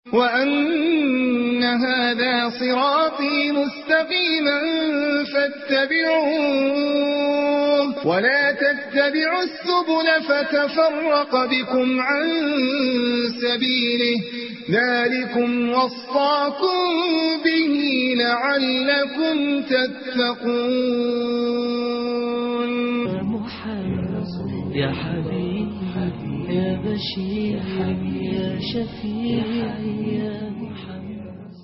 وأن هذا صراطي مستقيما فاتبعوه ولا تتبعوا السبل فتفرق بكم عن سبيله ذلكم وصاكم به لعلكم تتقون يا محمد يا حبيبي يا بشير يا شفيع يا محمد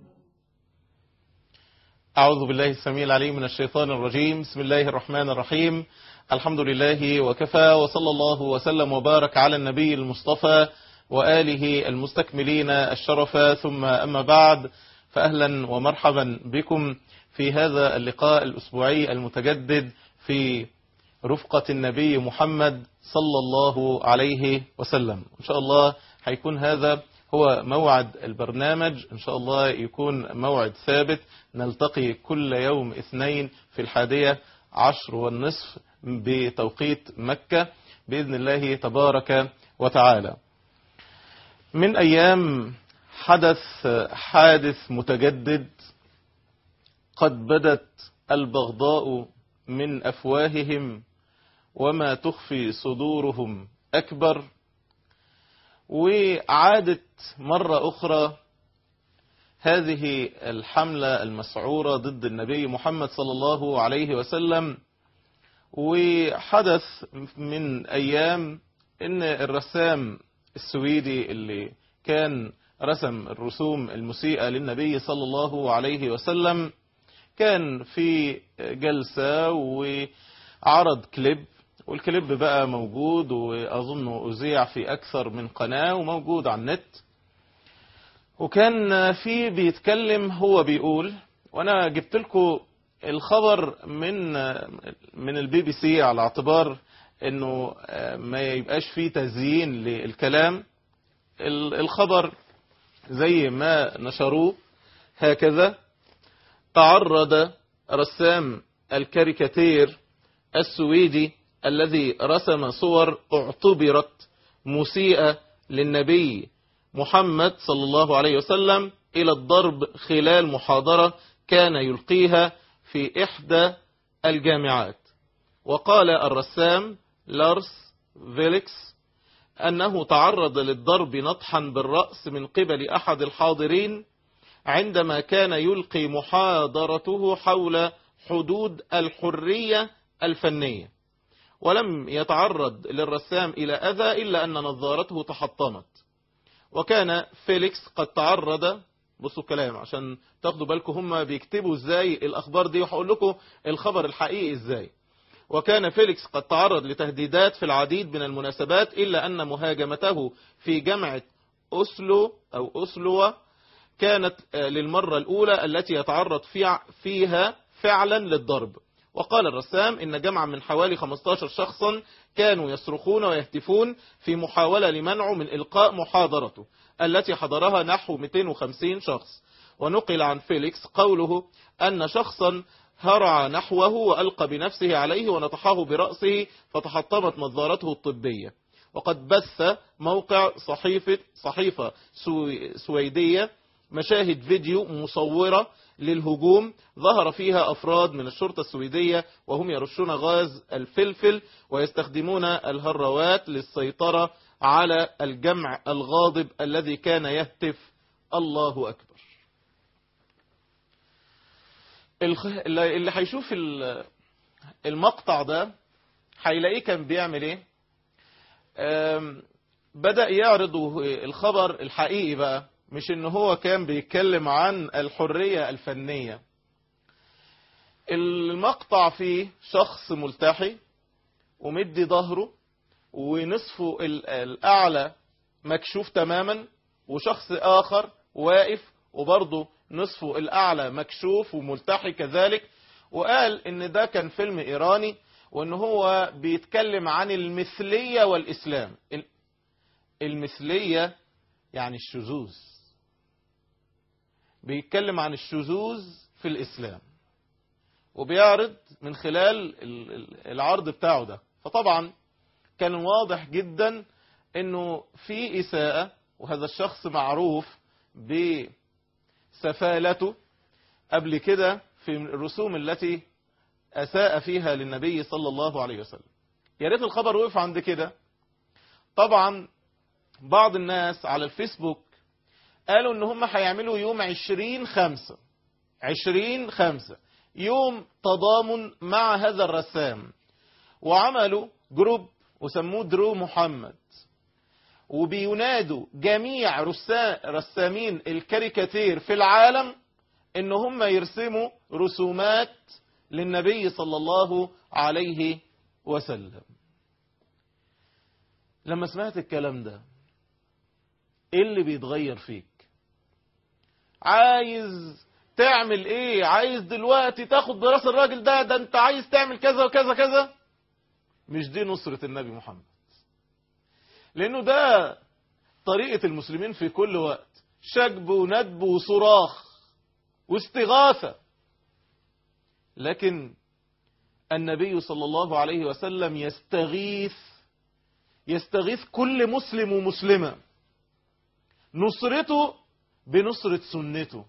أعوذ بالله السميع العليم من الشيطان الرجيم بسم الله الرحمن الرحيم الحمد لله وكفى وصلى الله وسلم وبارك على النبي المصطفى وآله المستكملين الشرف ثم أما بعد فأهلا ومرحبا بكم في هذا اللقاء الأسبوعي المتجدد في رفقة النبي محمد صلى الله عليه وسلم إن شاء الله هيكون هذا هو موعد البرنامج إن شاء الله يكون موعد ثابت نلتقي كل يوم اثنين في الحادية عشر والنصف بتوقيت مكة بإذن الله تبارك وتعالى من أيام حدث حادث متجدد قد بدت البغضاء من أفواههم وما تخفي صدورهم أكبر وعادت مرة أخرى هذه الحملة المسعورة ضد النبي محمد صلى الله عليه وسلم وحدث من أيام إن الرسام السويدي اللي كان رسم الرسوم المسيئة للنبي صلى الله عليه وسلم كان في جلسة وعرض كليب والكليب بقى موجود وأظنه أذيع في أكثر من قناة وموجود على النت وكان في بيتكلم هو بيقول وأنا جبت لكم الخبر من من البي بي سي على اعتبار انه ما يبقاش فيه تزيين للكلام الخبر زي ما نشروه هكذا تعرض رسام الكاريكاتير السويدي الذي رسم صور اعتبرت مسيئة للنبي محمد صلى الله عليه وسلم إلى الضرب خلال محاضرة كان يلقيها في إحدى الجامعات وقال الرسام لارس فيليكس أنه تعرض للضرب نطحا بالرأس من قبل أحد الحاضرين عندما كان يلقي محاضرته حول حدود الحرية الفنية ولم يتعرض للرسام إلى أذى إلا أن نظارته تحطمت وكان فيليكس قد تعرض بصوا الكلام عشان تاخدوا بالكم هم بيكتبوا ازاي الأخبار دي وهقول لكم الخبر الحقيقي ازاي وكان فيليكس قد تعرض لتهديدات في العديد من المناسبات إلا أن مهاجمته في جامعة أسلو أو أسلوة كانت للمرة الأولى التي يتعرض فيها فعلا للضرب وقال الرسام إن جمعا من حوالي 15 شخصا كانوا يصرخون ويهتفون في محاولة لمنعه من إلقاء محاضرته التي حضرها نحو 250 شخص ونقل عن فيليكس قوله أن شخصا هرع نحوه وألقى بنفسه عليه ونطحه برأسه فتحطمت نظارته الطبية وقد بث موقع صحيفة, صحيفة سويدية مشاهد فيديو مصورة للهجوم ظهر فيها أفراد من الشرطة السويدية وهم يرشون غاز الفلفل ويستخدمون الهروات للسيطرة على الجمع الغاضب الذي كان يهتف الله أكبر اللي هيشوف المقطع ده هيلاقيه كان بيعمل ايه بدأ يعرض الخبر الحقيقي بقى مش ان هو كان بيتكلم عن الحرية الفنية المقطع فيه شخص ملتحي ومدي ظهره ونصفه الأعلى مكشوف تماما وشخص آخر واقف وبرضه نصفه الأعلى مكشوف وملتحي كذلك وقال ان ده كان فيلم إيراني وان هو بيتكلم عن المثلية والإسلام المثلية يعني الشذوذ بيتكلم عن الشذوذ في الإسلام وبيعرض من خلال العرض بتاعه ده فطبعا كان واضح جدا انه في إساءة وهذا الشخص معروف بسفالته قبل كده في الرسوم التي أساء فيها للنبي صلى الله عليه وسلم يا ريت الخبر وقف عند كده طبعا بعض الناس على الفيسبوك قالوا ان هم هيعملوا يوم عشرين خمسة عشرين خمسة يوم تضامن مع هذا الرسام وعملوا جروب وسموه درو محمد وبينادوا جميع رسامين الكاريكاتير في العالم ان هم يرسموا رسومات للنبي صلى الله عليه وسلم لما سمعت الكلام ده ايه اللي بيتغير فيك عايز تعمل ايه عايز دلوقتي تاخد براس الراجل ده ده انت عايز تعمل كذا وكذا كذا مش دي نصرة النبي محمد لانه ده طريقة المسلمين في كل وقت شجب وندب وصراخ واستغاثة لكن النبي صلى الله عليه وسلم يستغيث يستغيث كل مسلم ومسلمة نصرته بنصرة سنته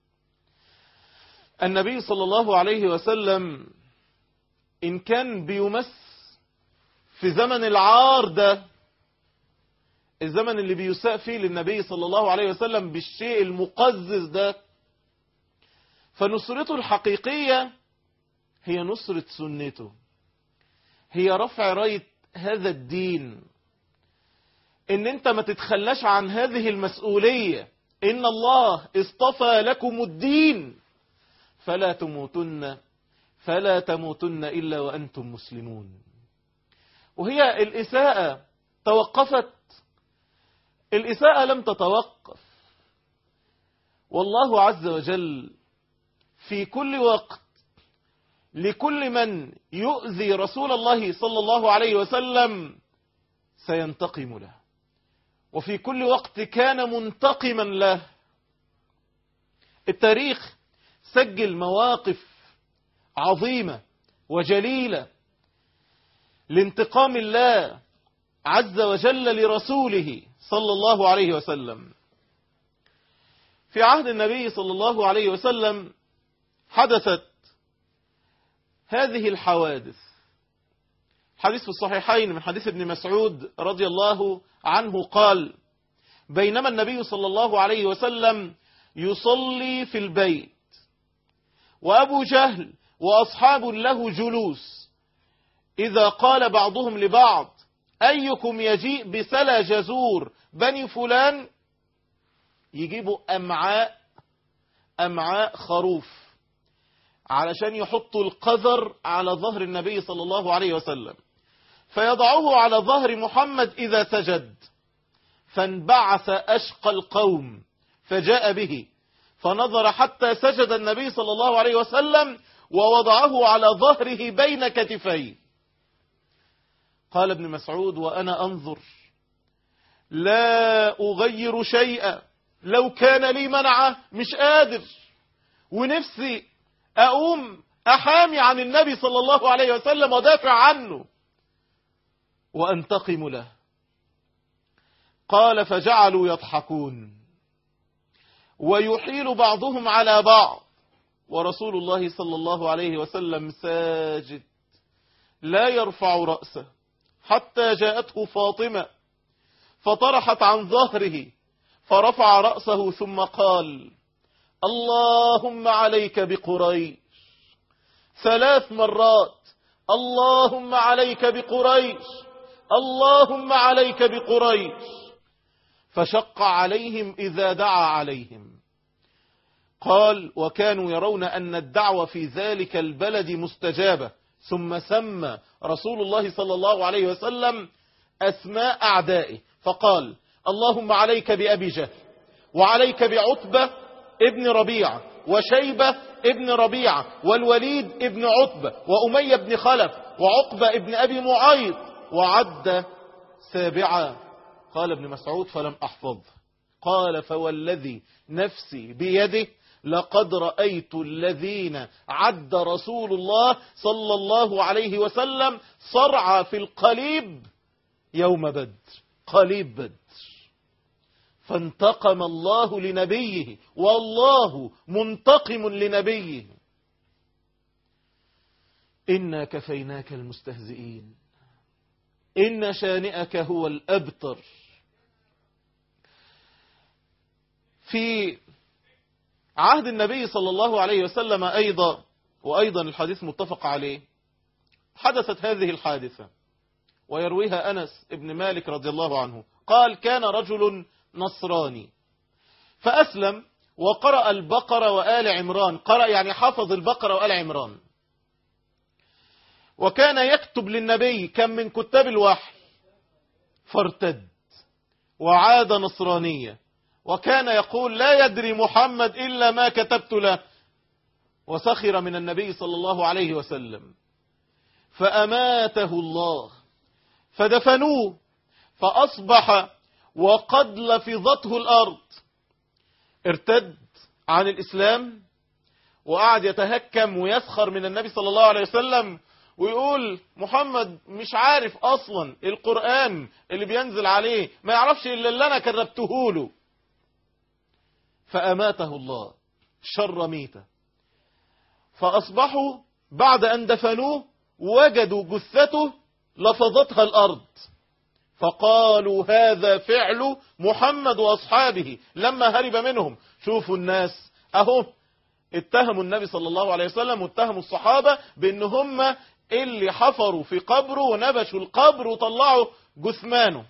النبي صلى الله عليه وسلم إن كان بيمس في زمن العار ده الزمن اللي بيساء فيه للنبي صلى الله عليه وسلم بالشيء المقزز ده فنصرته الحقيقية هي نصرة سنته هي رفع راية هذا الدين ان انت ما تتخلاش عن هذه المسؤولية ان الله اصطفى لكم الدين فلا تموتن فلا تموتن إلا وأنتم مسلمون وهي الإساءة توقفت الإساءة لم تتوقف والله عز وجل في كل وقت لكل من يؤذي رسول الله صلى الله عليه وسلم سينتقم له وفي كل وقت كان منتقما له التاريخ سجل مواقف عظيمة وجليلة لانتقام الله عز وجل لرسوله صلى الله عليه وسلم في عهد النبي صلى الله عليه وسلم حدثت هذه الحوادث حديث في الصحيحين من حديث ابن مسعود رضي الله عنه قال بينما النبي صلى الله عليه وسلم يصلي في البيت وأبو جهل وأصحاب له جلوس إذا قال بعضهم لبعض أيكم يجيء بسلا جزور بني فلان يجيبوا أمعاء أمعاء خروف علشان يحطوا القذر على ظهر النبي صلى الله عليه وسلم فيضعه على ظهر محمد إذا سجد فانبعث أشقى القوم فجاء به فنظر حتى سجد النبي صلى الله عليه وسلم ووضعه على ظهره بين كتفيه قال ابن مسعود وأنا أنظر لا أغير شيئا لو كان لي منعه مش قادر ونفسي أقوم أحامي عن النبي صلى الله عليه وسلم ودافع عنه وأنتقم له قال فجعلوا يضحكون ويحيل بعضهم على بعض ورسول الله صلى الله عليه وسلم ساجد لا يرفع رأسه حتى جاءته فاطمة فطرحت عن ظهره فرفع رأسه ثم قال اللهم عليك بقريش ثلاث مرات اللهم عليك بقريش اللهم عليك بقريش فشق عليهم إذا دعا عليهم قال وكانوا يرون أن الدعوة في ذلك البلد مستجابة ثم سمى رسول الله صلى الله عليه وسلم أسماء أعدائه فقال اللهم عليك بأبي جهل وعليك بعتبة ابن ربيعة وشيبة ابن ربيعة والوليد ابن عتبة وأمية بن خلف وعقبة ابن أبي معيط وعد سابعا قال ابن مسعود فلم أحفظ قال فوالذي نفسي بيده لقد رأيت الذين عد رسول الله صلى الله عليه وسلم صرعى في القليب يوم بدر قليب بدر فانتقم الله لنبيه والله منتقم لنبيه إنا كفيناك المستهزئين إن شانئك هو الأبتر في عهد النبي صلى الله عليه وسلم أيضا وأيضا الحديث متفق عليه حدثت هذه الحادثة ويرويها أنس ابن مالك رضي الله عنه قال كان رجل نصراني فأسلم وقرأ البقرة وآل عمران قرأ يعني حفظ البقرة وآل عمران وكان يكتب للنبي كم من كتاب الوحي فارتد وعاد نصرانية وكان يقول لا يدري محمد إلا ما كتبت له وسخر من النبي صلى الله عليه وسلم فأماته الله فدفنوه فأصبح وقد لفظته الأرض ارتد عن الإسلام وقعد يتهكم ويسخر من النبي صلى الله عليه وسلم ويقول محمد مش عارف أصلا القرآن اللي بينزل عليه ما يعرفش إلا اللي أنا كربته له فأماته الله شر ميتة فأصبحوا بعد أن دفنوه وجدوا جثته لفظتها الأرض فقالوا هذا فعل محمد وأصحابه لما هرب منهم شوفوا الناس أهو اتهموا النبي صلى الله عليه وسلم واتهموا الصحابة بأن هم اللي حفروا في قبره ونبشوا القبر وطلعوا جثمانه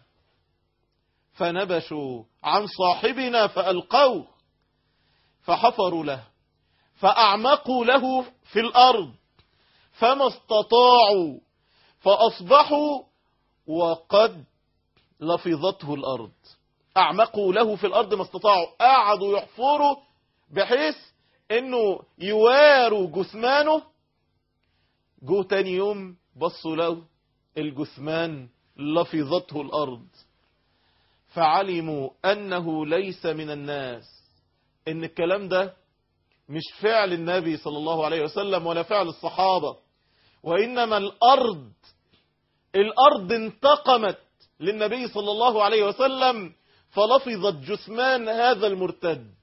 فنبشوا عن صاحبنا فألقوه فحفروا له فأعمقوا له في الأرض فما استطاعوا فأصبحوا وقد لفظته الأرض أعمقوا له في الأرض ما استطاعوا قعدوا يحفروا بحيث أنه يواروا جثمانه جو تاني يوم بصوا له الجثمان لفظته الأرض فعلموا أنه ليس من الناس إن الكلام ده مش فعل النبي صلى الله عليه وسلم ولا فعل الصحابة وإنما الأرض الأرض انتقمت للنبي صلى الله عليه وسلم فلفظت جثمان هذا المرتد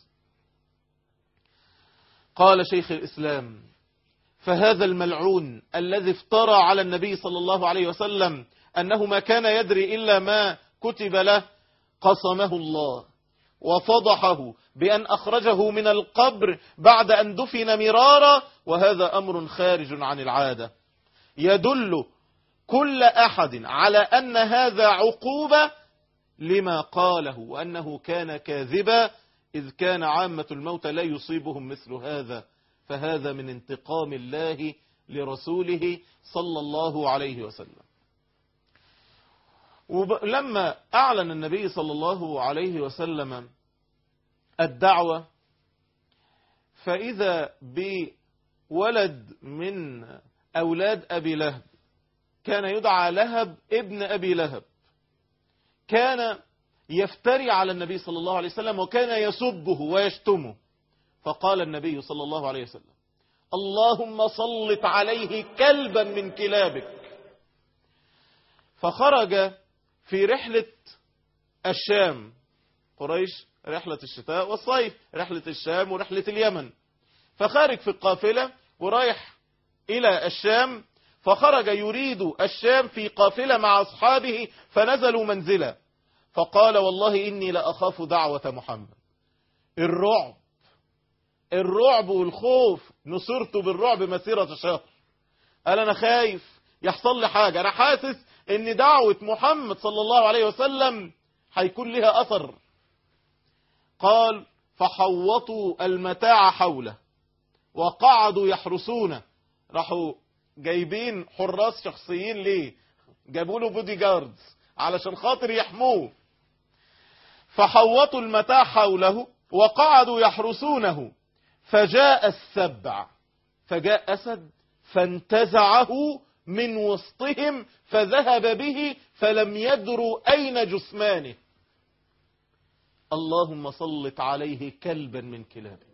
قال شيخ الإسلام فهذا الملعون الذي افترى على النبي صلى الله عليه وسلم أنه ما كان يدري إلا ما كتب له قصمه الله وفضحه بأن أخرجه من القبر بعد أن دفن مرارا وهذا أمر خارج عن العادة يدل كل أحد على أن هذا عقوبة لما قاله وأنه كان كاذبا إذ كان عامة الموتى لا يصيبهم مثل هذا فهذا من انتقام الله لرسوله صلى الله عليه وسلم ولما أعلن النبي صلى الله عليه وسلم الدعوة فإذا بولد من أولاد أبي لهب كان يدعى لهب ابن أبي لهب كان يفتري على النبي صلى الله عليه وسلم وكان يسبه ويشتمه فقال النبي صلى الله عليه وسلم اللهم صلت عليه كلبا من كلابك فخرج في رحلة الشام قريش رحلة الشتاء والصيف رحلة الشام ورحلة اليمن فخارج في القافلة ورايح إلى الشام فخرج يريد الشام في قافلة مع أصحابه فنزلوا منزلا فقال والله إني لأخاف دعوة محمد الرعب الرعب والخوف نصرت بالرعب مسيرة شهر قال أنا خايف يحصل لي حاجة أنا حاسس إن دعوة محمد صلى الله عليه وسلم هيكون لها أثر قال فحوطوا المتاع حوله وقعدوا يحرسونه راحوا جايبين حراس شخصيين ليه جابوا له بودي جاردز علشان خاطر يحموه فحوطوا المتاع حوله وقعدوا يحرسونه فجاء السبع فجاء أسد فانتزعه من وسطهم فذهب به فلم يدروا أين جثمانه اللهم صلت عليه كلبا من كلابك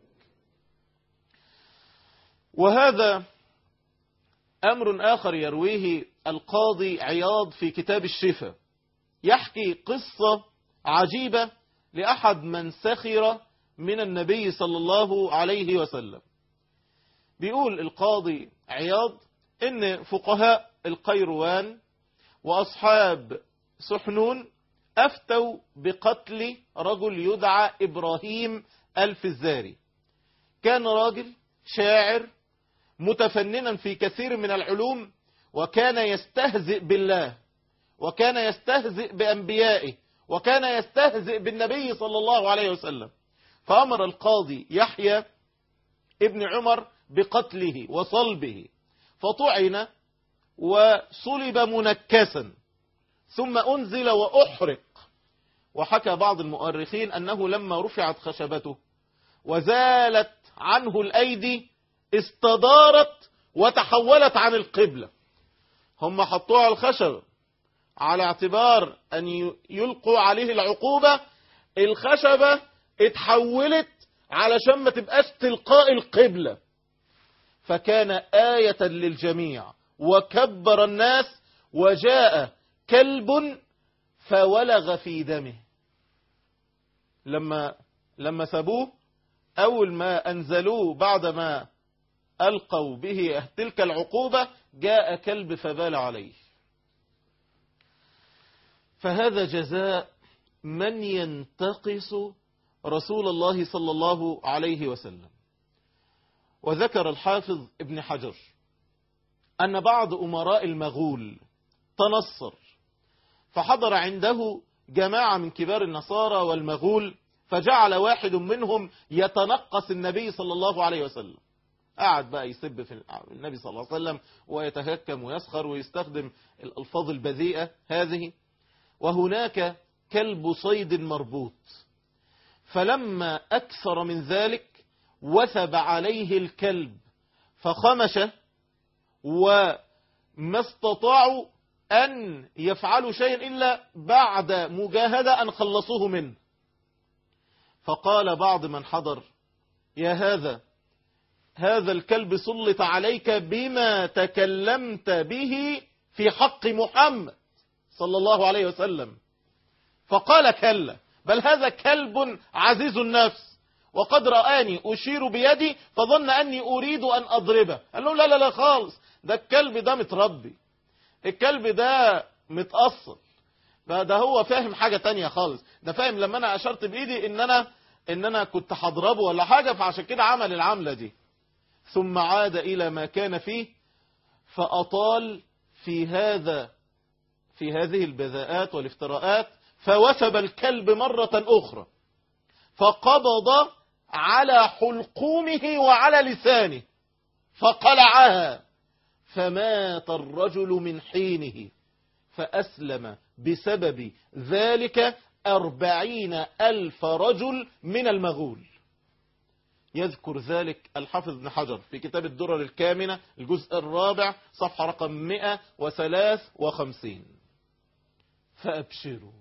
وهذا أمر آخر يرويه القاضي عياض في كتاب الشفاء يحكي قصة عجيبة لأحد من سخر من النبي صلى الله عليه وسلم بيقول القاضي عياض ان فقهاء القيروان واصحاب سحنون افتوا بقتل رجل يدعى ابراهيم الفزاري كان راجل شاعر متفننا في كثير من العلوم وكان يستهزئ بالله وكان يستهزئ بأنبيائه وكان يستهزئ بالنبي صلى الله عليه وسلم فأمر القاضي يحيى ابن عمر بقتله وصلبه فطعن وصلب منكسا ثم أنزل وأحرق وحكى بعض المؤرخين أنه لما رفعت خشبته وزالت عنه الأيدي استدارت وتحولت عن القبلة هم حطوها على الخشب على اعتبار أن يلقوا عليه العقوبة الخشبة اتحولت علشان ما تبقاش تلقاء القبلة فكان آية للجميع وكبر الناس وجاء كلب فولغ في دمه لما لما سابوه أول ما أنزلوه بعدما ألقوا به تلك العقوبة جاء كلب فبال عليه فهذا جزاء من ينتقص رسول الله صلى الله عليه وسلم وذكر الحافظ ابن حجر أن بعض أمراء المغول تنصر فحضر عنده جماعة من كبار النصارى والمغول فجعل واحد منهم يتنقص النبي صلى الله عليه وسلم قعد بقى يسب في النبي صلى الله عليه وسلم ويتهكم ويسخر ويستخدم الألفاظ البذيئة هذه وهناك كلب صيد مربوط فلما أكثر من ذلك وثب عليه الكلب فخمش وما استطاعوا أن يفعلوا شيئا إلا بعد مجاهدة أن خلصوه منه فقال بعض من حضر يا هذا هذا الكلب سلط عليك بما تكلمت به في حق محمد صلى الله عليه وسلم فقال كلا بل هذا كلب عزيز النفس وقد رآني أشير بيدي فظن أني أريد أن أضربه قال له لا لا لا خالص ده الكلب ده متربي الكلب ده متأصل ده هو فاهم حاجة تانية خالص ده فاهم لما أنا أشرت بإيدي إن أنا إن أنا كنت هضربه ولا حاجة فعشان كده عمل العملة دي ثم عاد إلى ما كان فيه فأطال في هذا في هذه البذاءات والافتراءات فوثب الكلب مرة أخرى فقبض على حلقومه وعلى لسانه فقلعها فمات الرجل من حينه فأسلم بسبب ذلك أربعين ألف رجل من المغول يذكر ذلك الحافظ بن حجر في كتاب الدرر الكامنة الجزء الرابع صفحة رقم 153 فأبشروا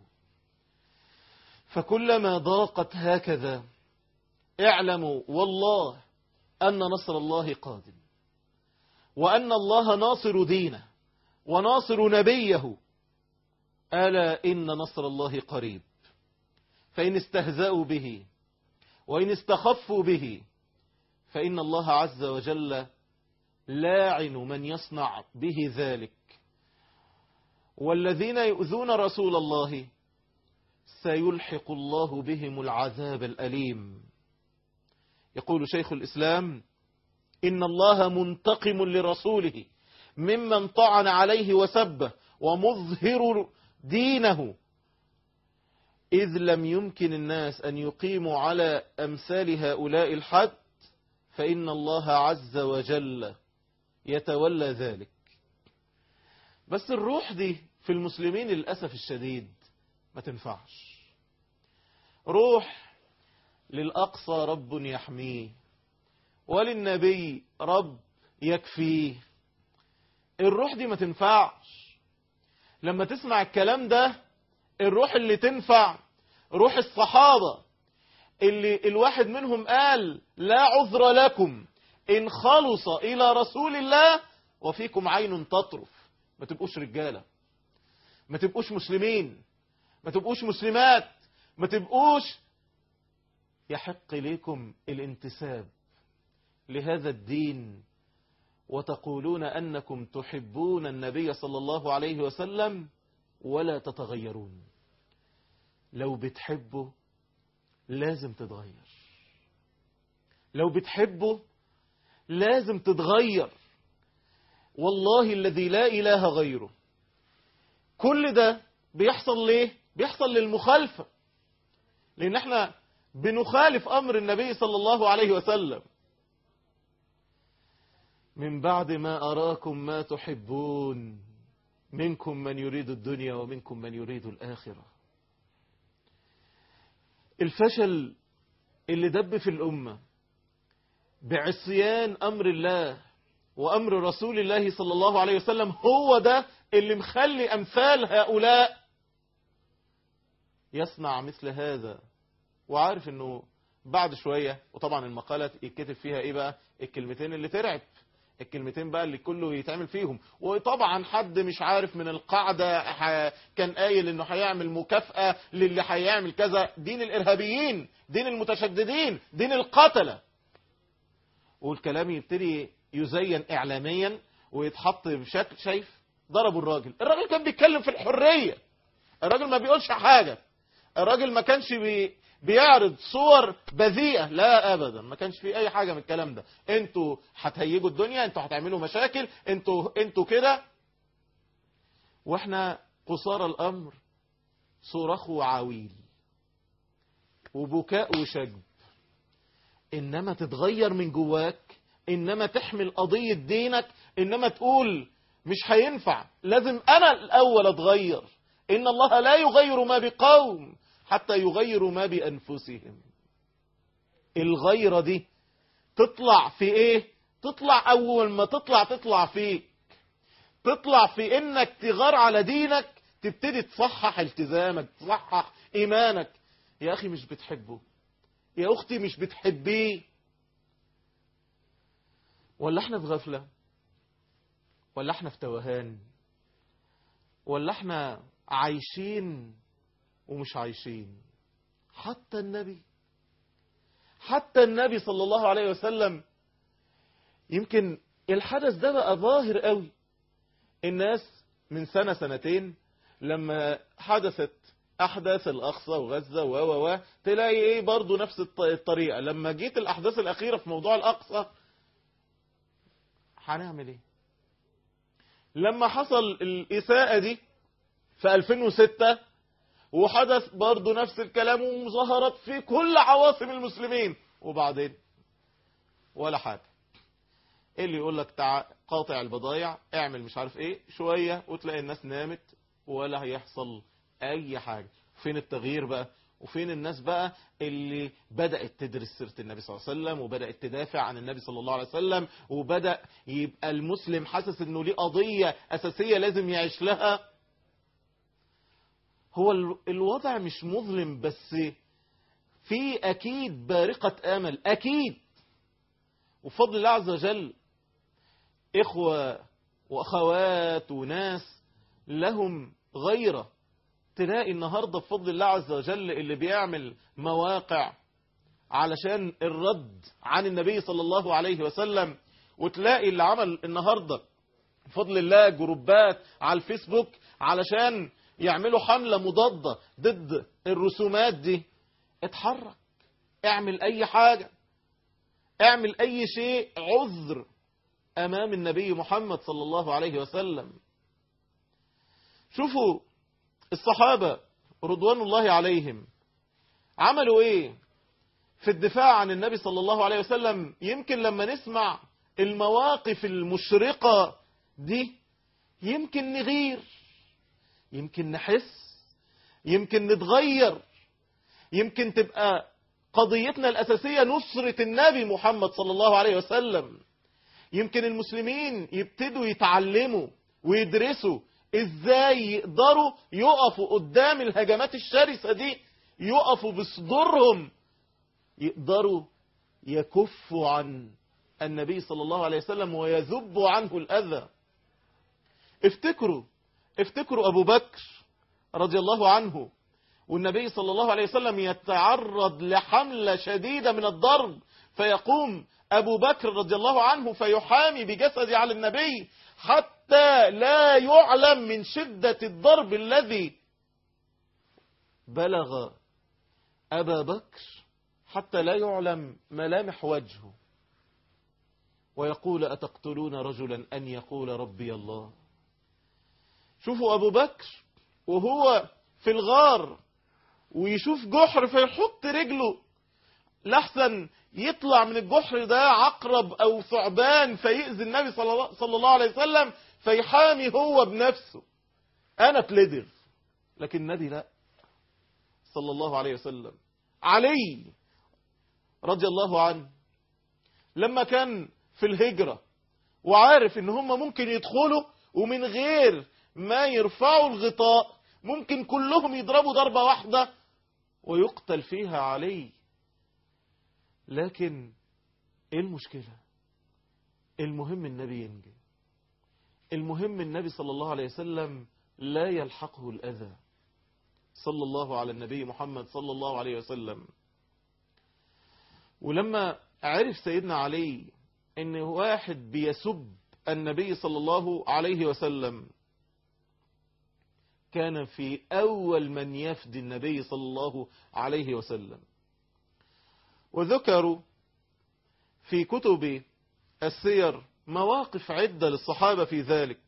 فكلما ضاقت هكذا اعلموا والله أن نصر الله قادم وأن الله ناصر دينه وناصر نبيه ألا إن نصر الله قريب فإن استهزأوا به وإن استخفوا به فإن الله عز وجل لاعن من يصنع به ذلك والذين يؤذون رسول الله سيلحق الله بهم العذاب الأليم يقول شيخ الإسلام إن الله منتقم لرسوله ممن طعن عليه وسبه ومظهر دينه إذ لم يمكن الناس أن يقيموا على أمثال هؤلاء الحد فإن الله عز وجل يتولى ذلك بس الروح دي في المسلمين للأسف الشديد ما تنفعش روح للأقصى رب يحميه وللنبي رب يكفيه الروح دي ما تنفعش لما تسمع الكلام ده الروح اللي تنفع روح الصحابة اللي الواحد منهم قال لا عذر لكم إن خلص إلى رسول الله وفيكم عين تطرف ما تبقوش رجالة ما تبقوش مسلمين ما تبقوش مسلمات ما تبقوش يحق لكم الانتساب لهذا الدين وتقولون أنكم تحبون النبي صلى الله عليه وسلم ولا تتغيرون لو بتحبه لازم تتغير لو بتحبه لازم تتغير والله الذي لا إله غيره كل ده بيحصل ليه بيحصل للمخالفة لأن احنا بنخالف أمر النبي صلى الله عليه وسلم من بعد ما أراكم ما تحبون منكم من يريد الدنيا ومنكم من يريد الآخرة الفشل اللي دب في الأمة بعصيان أمر الله وأمر رسول الله صلى الله عليه وسلم هو ده اللي مخلي أمثال هؤلاء يصنع مثل هذا وعارف أنه بعد شوية وطبعا المقالة يتكتب فيها إيه بقى الكلمتين اللي ترعب الكلمتين بقى اللي كله يتعمل فيهم وطبعا حد مش عارف من القاعدة ح... كان قايل انه هيعمل مكافأة للي هيعمل كذا دين الارهابيين دين المتشددين دين القتلة والكلام يبتدي يزين اعلاميا ويتحط بشكل شايف ضربوا الراجل الراجل كان بيتكلم في الحرية الراجل ما بيقولش حاجة الراجل ما كانش بي... بيعرض صور بذيئة لا ابدا ما كانش في اي حاجة من الكلام ده انتوا هتهيجوا الدنيا انتوا هتعملوا مشاكل انتوا انتوا كده واحنا قصارى الامر صراخ وعويل وبكاء وشجب انما تتغير من جواك انما تحمل قضية دينك انما تقول مش هينفع لازم انا الاول اتغير ان الله لا يغير ما بقوم حتى يغيروا ما بأنفسهم الغيرة دي تطلع في ايه تطلع اول ما تطلع تطلع فيك تطلع في انك تغار على دينك تبتدي تصحح التزامك تصحح ايمانك يا اخي مش بتحبه يا اختي مش بتحبيه ولا احنا في غفلة ولا احنا في توهان ولا احنا عايشين ومش عايشين حتى النبي حتى النبي صلى الله عليه وسلم يمكن الحدث ده بقى ظاهر قوي الناس من سنة سنتين لما حدثت أحداث الأقصى وغزة و و و تلاقي إيه برضو نفس الطريقة لما جيت الأحداث الأخيرة في موضوع الأقصى هنعمل إيه لما حصل الإساءة دي في 2006 وحدث برضو نفس الكلام ومظاهرات في كل عواصم المسلمين وبعدين ولا حاجة ايه اللي يقول لك تع... قاطع البضايع اعمل مش عارف ايه شوية وتلاقي الناس نامت ولا هيحصل اي حاجة فين التغيير بقى وفين الناس بقى اللي بدأت تدرس سيرة النبي صلى الله عليه وسلم وبدأت تدافع عن النبي صلى الله عليه وسلم وبدأ يبقى المسلم حاسس انه ليه قضية اساسية لازم يعيش لها هو الوضع مش مظلم بس في أكيد بارقة أمل أكيد وفضل الله عز وجل إخوة وأخوات وناس لهم غيرة تلاقي النهاردة بفضل الله عز وجل اللي بيعمل مواقع علشان الرد عن النبي صلى الله عليه وسلم وتلاقي اللي عمل النهاردة بفضل الله جروبات على الفيسبوك علشان يعملوا حملة مضادة ضد الرسومات دي اتحرك اعمل اي حاجة اعمل اي شيء عذر امام النبي محمد صلى الله عليه وسلم شوفوا الصحابة رضوان الله عليهم عملوا ايه في الدفاع عن النبي صلى الله عليه وسلم يمكن لما نسمع المواقف المشرقة دي يمكن نغير يمكن نحس يمكن نتغير يمكن تبقى قضيتنا الأساسية نصرة النبي محمد صلى الله عليه وسلم يمكن المسلمين يبتدوا يتعلموا ويدرسوا ازاي يقدروا يقفوا قدام الهجمات الشرسة دي يقفوا بصدورهم يقدروا يكفوا عن النبي صلى الله عليه وسلم ويذبوا عنه الأذى افتكروا افتكروا أبو بكر رضي الله عنه والنبي صلى الله عليه وسلم يتعرض لحملة شديدة من الضرب فيقوم أبو بكر رضي الله عنه فيحامي بجسده على النبي حتى لا يعلم من شدة الضرب الذي بلغ أبا بكر حتى لا يعلم ملامح وجهه ويقول أتقتلون رجلا أن يقول ربي الله شوفوا أبو بكر وهو في الغار ويشوف جحر فيحط رجله لحسن يطلع من الجحر ده عقرب أو ثعبان فيأذي النبي صلى الله, صلى الله عليه وسلم فيحامي هو بنفسه أنا اتلدر لكن النبي لا صلى الله عليه وسلم علي رضي الله عنه لما كان في الهجرة وعارف ان هم ممكن يدخلوا ومن غير ما يرفعوا الغطاء ممكن كلهم يضربوا ضربة واحدة ويقتل فيها علي لكن ايه المشكلة المهم النبي ينجي المهم النبي صلى الله عليه وسلم لا يلحقه الأذى صلى الله على النبي محمد صلى الله عليه وسلم ولما عرف سيدنا علي ان واحد بيسب النبي صلى الله عليه وسلم كان في أول من يفدي النبي صلى الله عليه وسلم وذكروا في كتب السير مواقف عدة للصحابة في ذلك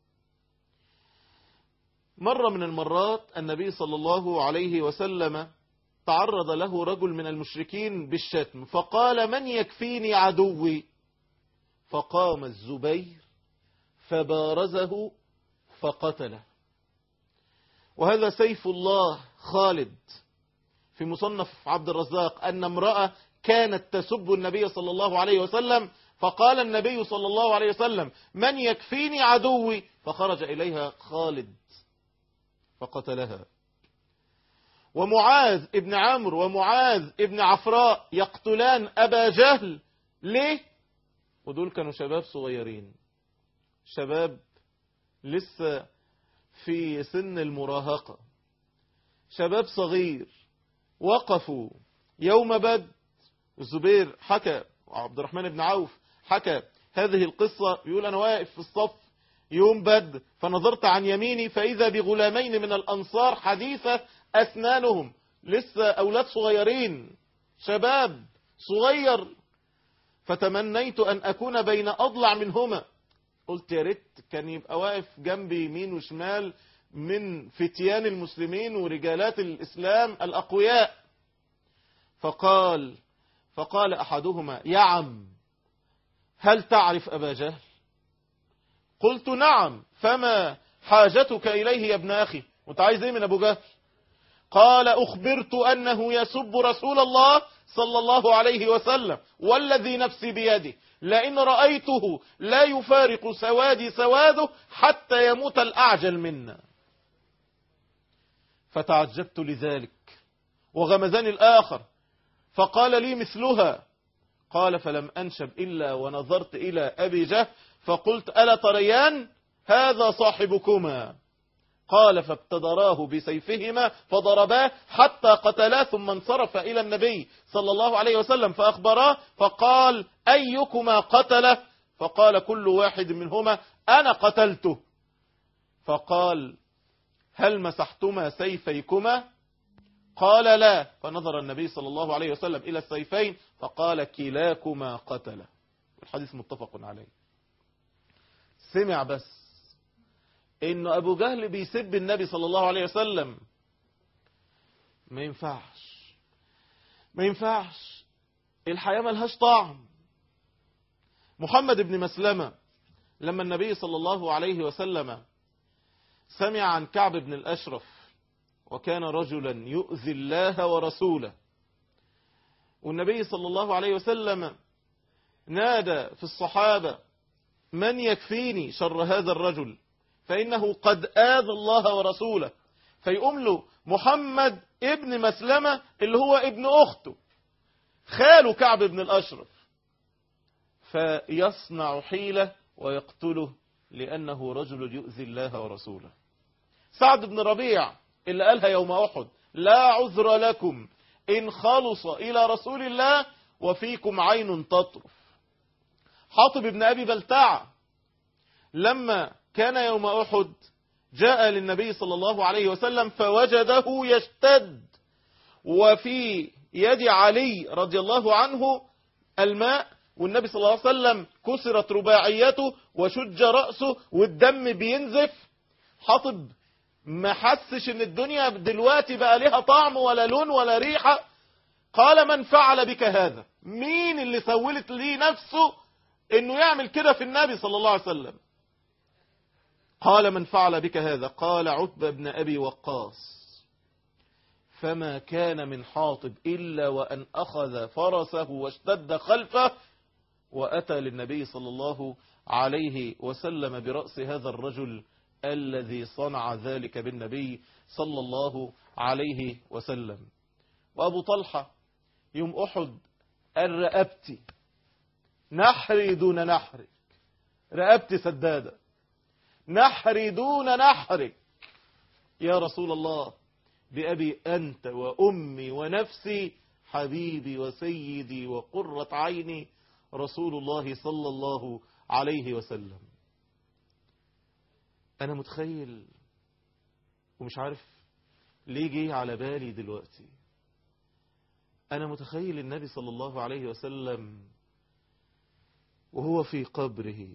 مرة من المرات النبي صلى الله عليه وسلم تعرض له رجل من المشركين بالشتم فقال من يكفيني عدوي فقام الزبير فبارزه فقتله وهذا سيف الله خالد في مصنف عبد الرزاق أن امرأة كانت تسب النبي صلى الله عليه وسلم فقال النبي صلى الله عليه وسلم من يكفيني عدوي فخرج إليها خالد فقتلها ومعاذ ابن عمرو ومعاذ ابن عفراء يقتلان أبا جهل ليه ودول كانوا شباب صغيرين شباب لسه في سن المراهقة شباب صغير وقفوا يوم بدر الزبير حكى وعبد الرحمن بن عوف حكى هذه القصة يقول أنا واقف في الصف يوم بدر فنظرت عن يميني فإذا بغلامين من الأنصار حديثة أسنانهم لسه أولاد صغيرين شباب صغير فتمنيت أن أكون بين أضلع منهما قلت يا ريت كان يبقى واقف جنبي يمين وشمال من فتيان المسلمين ورجالات الإسلام الأقوياء فقال فقال أحدهما يا عم هل تعرف أبا جهل قلت نعم فما حاجتك إليه يا ابن أخي وانت عايز ايه من أبو جهل قال أخبرت أنه يسب رسول الله صلى الله عليه وسلم والذي نفسي بيده لئن رأيته لا يفارق سوادي سواده حتى يموت الأعجل منا فتعجبت لذلك وغمزني الآخر فقال لي مثلها قال فلم أنشب إلا ونظرت إلى أبي جهل فقلت ألا تريان هذا صاحبكما قال فابتدراه بسيفهما فضرباه حتى قتلاه ثم انصرف إلى النبي صلى الله عليه وسلم فأخبراه فقال أيكما قتله فقال كل واحد منهما أنا قتلته فقال هل مسحتما سيفيكما قال لا فنظر النبي صلى الله عليه وسلم إلى السيفين فقال كلاكما قتله الحديث متفق عليه سمع بس انه ابو جهل بيسب النبي صلى الله عليه وسلم ما ينفعش ما ينفعش الحياة ملهاش طعم محمد بن مسلمة لما النبي صلى الله عليه وسلم سمع عن كعب بن الأشرف وكان رجلا يؤذي الله ورسوله والنبي صلى الله عليه وسلم نادى في الصحابة من يكفيني شر هذا الرجل فإنه قد آذى الله ورسوله فيقوم له محمد ابن مسلمة اللي هو ابن أخته خاله كعب بن الأشرف فيصنع حيلة ويقتله لأنه رجل يؤذي الله ورسوله سعد بن ربيع اللي قالها يوم أحد لا عذر لكم إن خلص إلى رسول الله وفيكم عين تطرف حاطب بن أبي بلتع لما كان يوم أحد جاء للنبي صلى الله عليه وسلم فوجده يشتد وفي يد علي رضي الله عنه الماء والنبي صلى الله عليه وسلم كسرت رباعيته وشج رأسه والدم بينزف حاطب ما حسش ان الدنيا دلوقتي بقى ليها طعم ولا لون ولا ريحة قال من فعل بك هذا مين اللي سولت لي نفسه انه يعمل كده في النبي صلى الله عليه وسلم قال من فعل بك هذا قال عتبة بن أبي وقاص فما كان من حاطب إلا وأن أخذ فرسه واشتد خلفه وأتى للنبي صلى الله عليه وسلم برأس هذا الرجل الذي صنع ذلك بالنبي صلى الله عليه وسلم وأبو طلحة يوم أحد الرقبتي نحري دون نحرك رقبتي سدادة نحري دون نحرك يا رسول الله بأبي أنت وأمي ونفسي حبيبي وسيدي وقرة عيني رسول الله صلى الله عليه وسلم أنا متخيل ومش عارف ليه جه على بالي دلوقتي أنا متخيل النبي صلى الله عليه وسلم وهو في قبره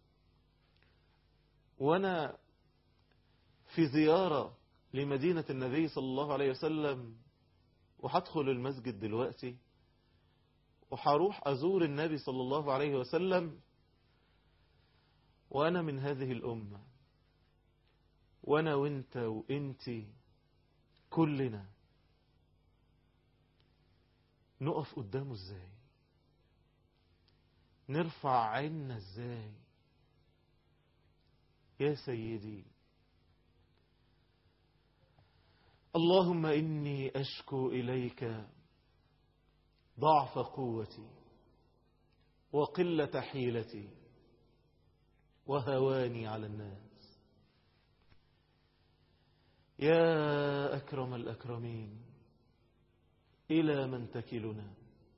وأنا في زيارة لمدينة النبي صلى الله عليه وسلم وهدخل المسجد دلوقتي وهروح أزور النبي صلى الله عليه وسلم وأنا من هذه الأمة وأنا وإنت وإنتي كلنا نقف قدامه إزاي نرفع عيننا إزاي يا سيدي اللهم إني أشكو إليك ضعف قوتي وقلة حيلتي وهواني على الناس يا أكرم الأكرمين إلى من تكلنا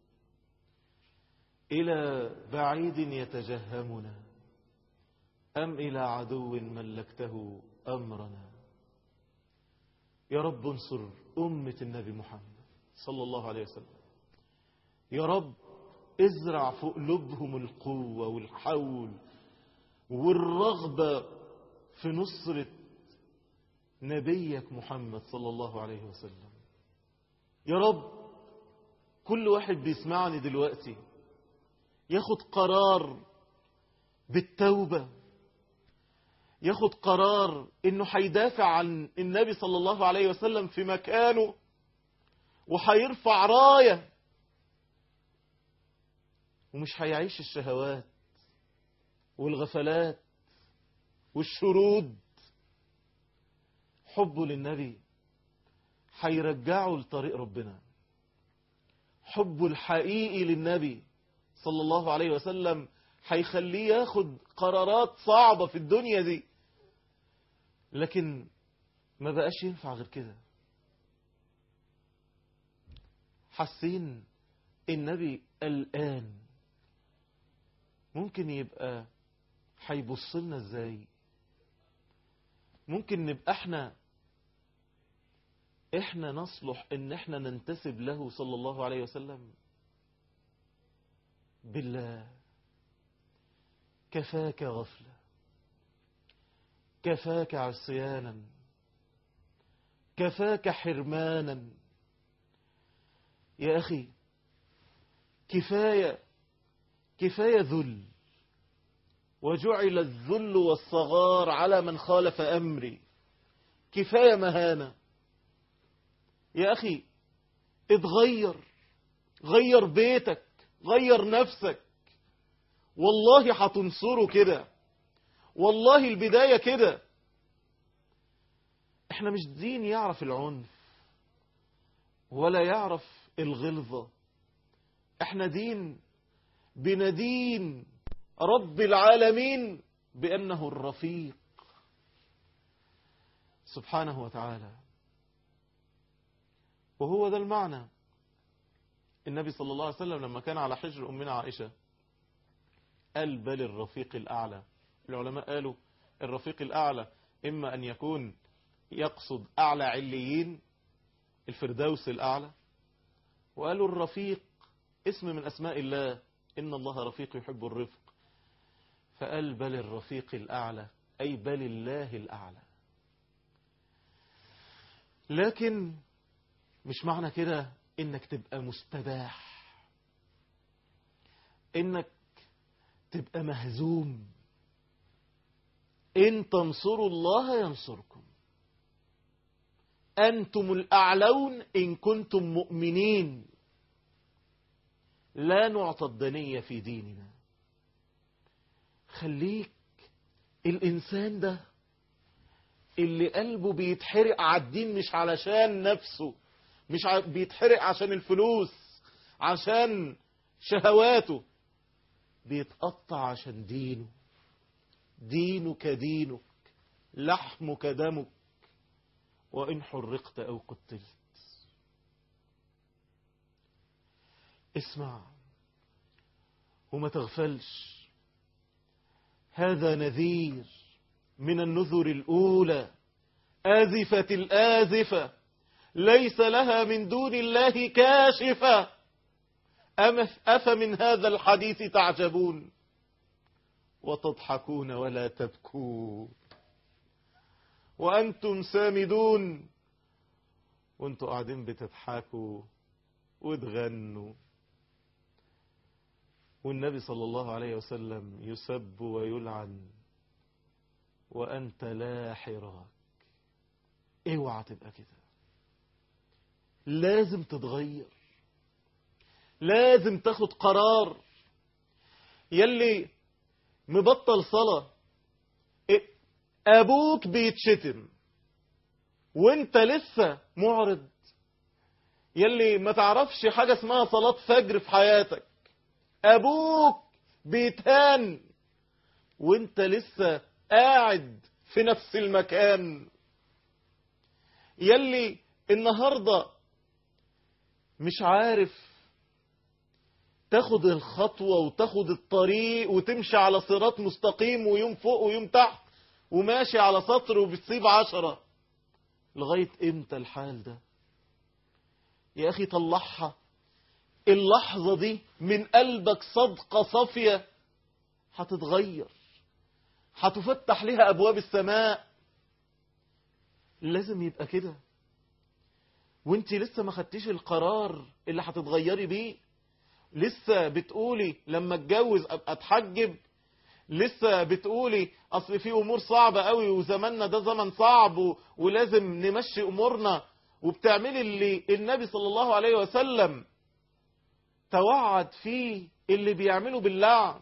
إلى بعيد يتجهمنا أم إلى عدو ملكته أمرنا يا رب انصر أمة النبي محمد صلى الله عليه وسلم يا رب ازرع في قلوبهم القوة والحول والرغبة في نصرة نبيك محمد صلى الله عليه وسلم يا رب كل واحد بيسمعني دلوقتي ياخد قرار بالتوبة ياخد قرار انه هيدافع عن النبي صلى الله عليه وسلم في مكانه وهيرفع راية ومش هيعيش الشهوات والغفلات والشرود حبه للنبي هيرجعه لطريق ربنا حبه الحقيقي للنبي صلى الله عليه وسلم هيخليه ياخد قرارات صعبة في الدنيا دي لكن ما بقاش ينفع غير كده حاسين النبي الآن ممكن يبقى هيبص لنا ازاي ممكن نبقى احنا احنا نصلح ان احنا ننتسب له صلى الله عليه وسلم بالله كفاك غفلة كفاك عصيانا كفاك حرمانا يا أخي كفاية كفاية ذل وجعل الذل والصغار على من خالف أمري كفاية مهانة يا أخي اتغير غير بيتك غير نفسك والله هتنصره كده والله البداية كده احنا مش دين يعرف العنف ولا يعرف الغلظة احنا دين بندين رب العالمين بأنه الرفيق سبحانه وتعالى وهو ده المعنى النبي صلى الله عليه وسلم لما كان على حجر أمنا عائشة قال بل الرفيق الأعلى العلماء قالوا الرفيق الأعلى إما أن يكون يقصد أعلى عليين الفردوس الأعلى وقالوا الرفيق اسم من أسماء الله إن الله رفيق يحب الرفق فقال بل الرفيق الأعلى أي بل الله الأعلى لكن مش معنى كده إنك تبقى مستباح إنك تبقى مهزوم إن تنصروا الله ينصركم أنتم الأعلون إن كنتم مؤمنين لا نعطى الدنية في ديننا خليك الإنسان ده اللي قلبه بيتحرق على الدين مش علشان نفسه مش ع- بيتحرق عشان الفلوس عشان شهواته بيتقطع عشان دينه دينك دينك لحمك دمك وإن حرقت أو قتلت اسمع وما تغفلش هذا نذير من النذر الأولى آزفة الآزفة ليس لها من دون الله كاشفة أم أفمن هذا الحديث تعجبون وتضحكون ولا تبكون وأنتم سامدون وانتوا قاعدين بتضحكوا وتغنوا والنبي صلى الله عليه وسلم يسب ويلعن وأنت لا حراك اوعى تبقى كده لازم تتغير لازم تاخد قرار يلي مبطل صلاة إيه، أبوك بيتشتم وانت لسه معرض يلي ما تعرفش حاجة اسمها صلاة فجر في حياتك أبوك بيتهان وانت لسه قاعد في نفس المكان يلي النهاردة مش عارف تاخد الخطوة وتاخد الطريق وتمشي على صراط مستقيم ويوم فوق ويوم تحت وماشي على سطر وبتصيب عشرة لغاية امتى الحال ده يا أخي طلعها اللحظة دي من قلبك صدقة صافية هتتغير هتفتح لها أبواب السماء لازم يبقى كده وانت لسه ما خدتيش القرار اللي هتتغيري بيه لسه بتقولي لما اتجوز ابقى اتحجب لسه بتقولي اصل في امور صعبة قوي وزماننا ده زمن صعب و... ولازم نمشي امورنا وبتعملي اللي النبي صلى الله عليه وسلم توعد فيه اللي بيعمله باللعن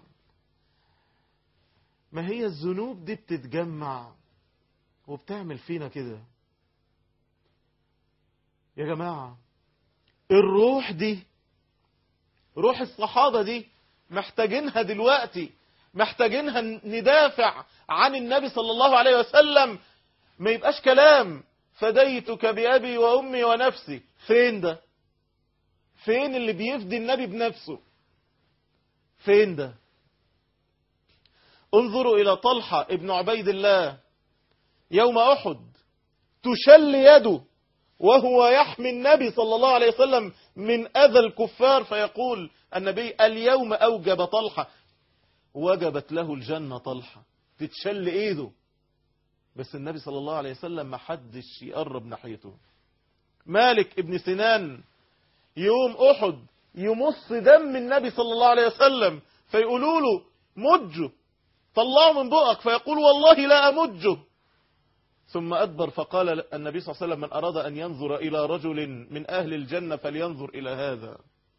ما هي الذنوب دي بتتجمع وبتعمل فينا كده يا جماعة الروح دي روح الصحابة دي محتاجينها دلوقتي محتاجينها ندافع عن النبي صلى الله عليه وسلم ما يبقاش كلام فديتك بأبي وأمي ونفسي فين ده فين اللي بيفدي النبي بنفسه فين ده انظروا إلى طلحة ابن عبيد الله يوم أحد تشل يده وهو يحمي النبي صلى الله عليه وسلم من أذى الكفار فيقول النبي اليوم أوجب طلحة وجبت له الجنة طلحة تتشل إيده بس النبي صلى الله عليه وسلم ما حدش يقرب ناحيته مالك ابن سنان يوم أحد يمص دم النبي صلى الله عليه وسلم فيقولوا له مجه طلعه من بقك فيقول والله لا أمجه ثم أدبر فقال النبي صلى الله عليه وسلم من أراد أن ينظر إلى رجل من أهل الجنة فلينظر إلى هذا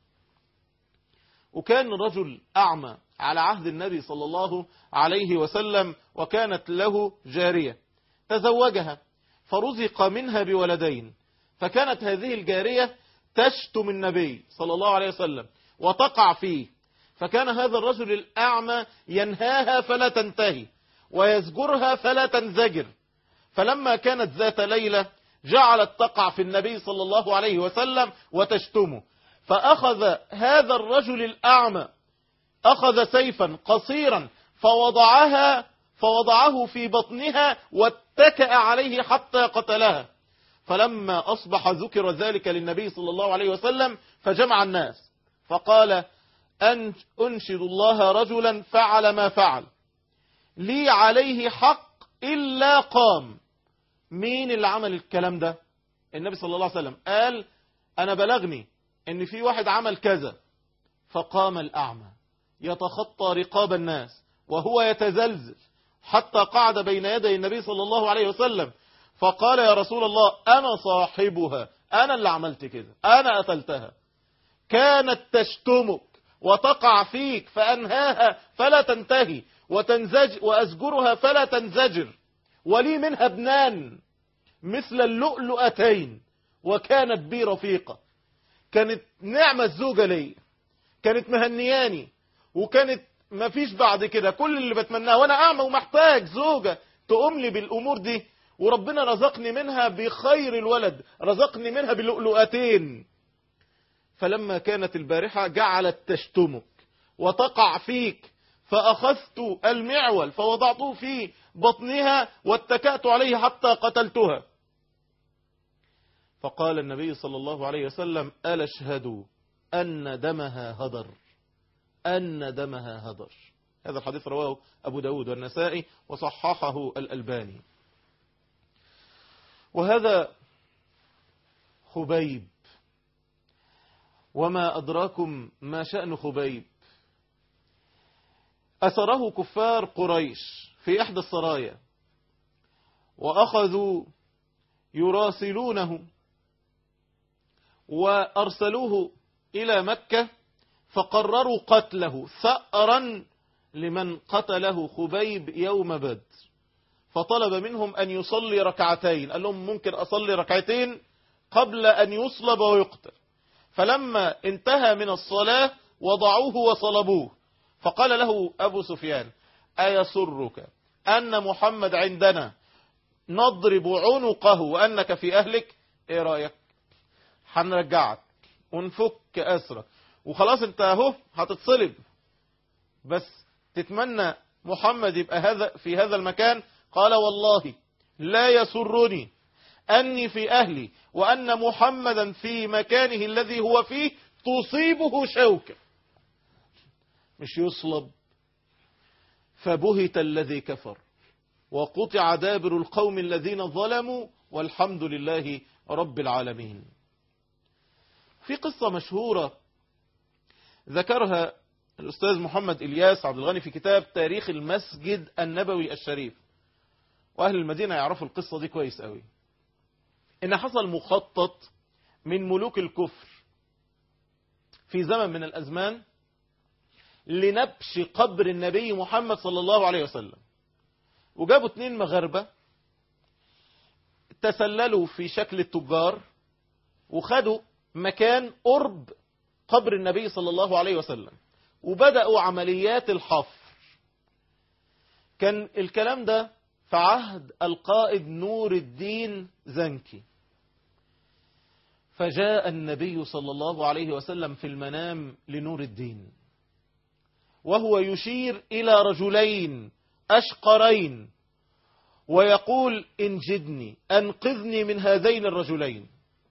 وكان رجل أعمى على عهد النبي صلى الله عليه وسلم وكانت له جارية تزوجها فرزق منها بولدين فكانت هذه الجارية تشتم النبي صلى الله عليه وسلم وتقع فيه فكان هذا الرجل الأعمى ينهاها فلا تنتهي ويزجرها فلا تنزجر فلما كانت ذات ليلة جعلت تقع في النبي صلى الله عليه وسلم وتشتمه فأخذ هذا الرجل الأعمى أخذ سيفا قصيرا فوضعها فوضعه في بطنها واتكأ عليه حتى قتلها فلما أصبح ذكر ذلك للنبي صلى الله عليه وسلم فجمع الناس فقال أن أنشد الله رجلا فعل ما فعل لي عليه حق إلا قام مين اللي عمل الكلام ده النبي صلى الله عليه وسلم قال أنا بلغني ان في واحد عمل كذا فقام الأعمى يتخطى رقاب الناس وهو يتزلزل حتى قعد بين يدي النبي صلى الله عليه وسلم فقال يا رسول الله أنا صاحبها أنا اللي عملت كده أنا قتلتها كانت تشتمك وتقع فيك فأنهاها فلا تنتهي وتنزج وأزجرها فلا تنزجر ولي منها ابنان مثل اللؤلؤتين وكانت بي رفيقة كانت نعمة الزوجة لي كانت مهنياني وكانت ما فيش بعد كده كل اللي بتمناه وانا اعمى ومحتاج زوجة تقوم لي بالامور دي وربنا رزقني منها بخير الولد رزقني منها بلؤلؤتين فلما كانت البارحة جعلت تشتمك وتقع فيك فأخذت المعول فوضعته في بطنها واتكأت عليه حتى قتلتها فقال النبي صلى الله عليه وسلم ألا اشهدوا أن دمها هدر أن دمها هدر هذا الحديث رواه أبو داود والنسائي وصححه الألباني وهذا خبيب وما أدراكم ما شأن خبيب أسره كفار قريش في إحدى السرايا وأخذوا يراسلونه وأرسلوه إلى مكة فقرروا قتله ثأرا لمن قتله خبيب يوم بدر فطلب منهم أن يصلي ركعتين قال لهم ممكن أصلي ركعتين قبل أن يصلب ويقتل فلما انتهى من الصلاة وضعوه وصلبوه فقال له أبو سفيان أيسرك أن محمد عندنا نضرب عنقه وأنك في أهلك إيه رأيك هنرجعك ونفك أسرك وخلاص انت اهو هتتصلب بس تتمنى محمد يبقى هذا في هذا المكان قال والله لا يسرني أني في أهلي وأن محمدا في مكانه الذي هو فيه تصيبه شوكة مش يصلب فبهت الذي كفر وقطع دابر القوم الذين ظلموا والحمد لله رب العالمين في قصة مشهورة ذكرها الأستاذ محمد إلياس عبد الغني في كتاب تاريخ المسجد النبوي الشريف وأهل المدينة يعرفوا القصة دي كويس قوي إن حصل مخطط من ملوك الكفر في زمن من الأزمان لنبش قبر النبي محمد صلى الله عليه وسلم وجابوا اتنين مغاربة تسللوا في شكل التجار وخدوا مكان قرب قبر النبي صلى الله عليه وسلم وبدأوا عمليات الحفر كان الكلام ده في عهد القائد نور الدين زنكي فجاء النبي صلى الله عليه وسلم في المنام لنور الدين وهو يشير إلى رجلين أشقرين ويقول انجدني أنقذني من هذين الرجلين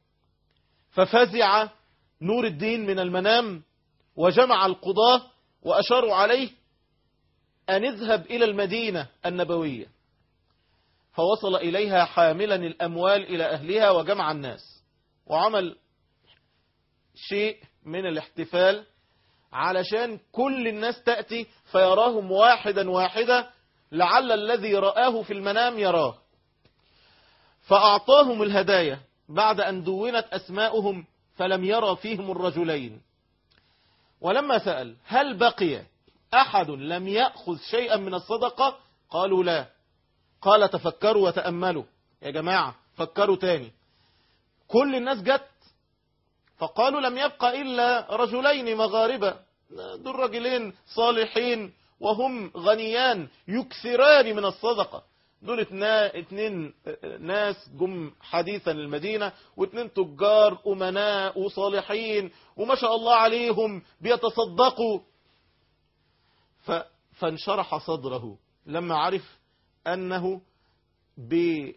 ففزع نور الدين من المنام وجمع القضاة وأشاروا عليه أن اذهب إلى المدينة النبوية فوصل إليها حاملا الأموال إلى أهلها وجمع الناس وعمل شيء من الاحتفال علشان كل الناس تأتي فيراهم واحدا واحدا لعل الذي رآه في المنام يراه فأعطاهم الهدايا بعد أن دونت أسماؤهم فلم يرى فيهم الرجلين ولما سأل هل بقي أحد لم يأخذ شيئا من الصدقة قالوا لا قال تفكروا وتأملوا يا جماعة فكروا تاني كل الناس جت فقالوا لم يبقى إلا رجلين مغاربة دول رجلين صالحين وهم غنيان يكثران من الصدقة دول اتنا- اتنين ناس جم حديثا المدينة واتنين تجار أمناء وصالحين وما شاء الله عليهم بيتصدقوا ف... فانشرح صدره لما عرف أنه ب...